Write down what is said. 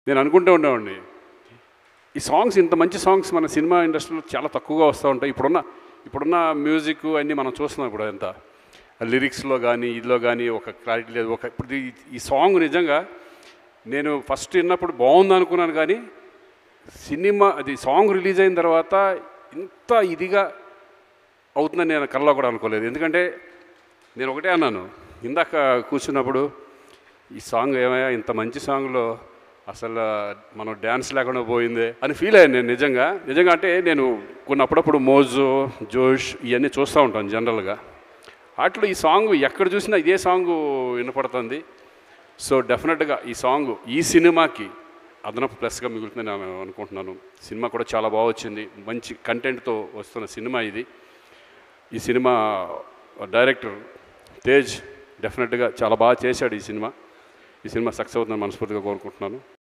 నేను అనుకుంటూ ఉండేవాడిని ఈ సాంగ్స్ ఇంత మంచి సాంగ్స్ మన సినిమా ఇండస్ట్రీలో చాలా తక్కువగా వస్తూ ఉంటాయి ఇప్పుడున్న ఇప్పుడున్న మ్యూజిక్ అన్నీ మనం చూస్తున్నాం ఇప్పుడు ఎంత లిరిక్స్లో కానీ ఇదిలో కానీ ఒక క్లారిటీ లేదు ఒక ఇప్పుడు ఈ- ఈ సాంగ్ నిజంగా నేను ఫస్ట్ విన్నప్పుడు బాగుంది అనుకున్నాను కానీ సినిమా అది సాంగ్ రిలీజ్ అయిన తర్వాత ఇంత ఇదిగా అవుతుందని నేను కల్లో కూడా అనుకోలేదు ఎందుకంటే నేను ఒకటే అన్నాను ఇందాక కూర్చున్నప్పుడు ఈ సాంగ్ ఏమయ్యా ఇంత మంచి సాంగ్లో అసలు మనం డ్యాన్స్ లేకుండా పోయిందే అని ఫీల్ అయ్యాను నేను నిజంగా నిజంగా అంటే నేను కొన్ని అప్పుడప్పుడు మోజు జోష్ ఇవన్నీ చూస్తూ ఉంటాను జనరల్గా వాటిలో ఈ సాంగ్ ఎక్కడ చూసినా ఇదే సాంగ్ వినపడుతుంది సో డెఫినెట్గా ఈ సాంగ్ ఈ సినిమాకి అదనపు ప్లస్గా మిగులుతుందని నేను అనుకుంటున్నాను సినిమా కూడా చాలా బాగా వచ్చింది మంచి కంటెంట్తో వస్తున్న సినిమా ఇది ఈ సినిమా డైరెక్టర్ తేజ్ డెఫినెట్గా చాలా బాగా చేశాడు ఈ సినిమా ఈ సినిమా సక్సెస్ అవుతుందని మనస్ఫూర్తిగా కోరుకుంటున్నాను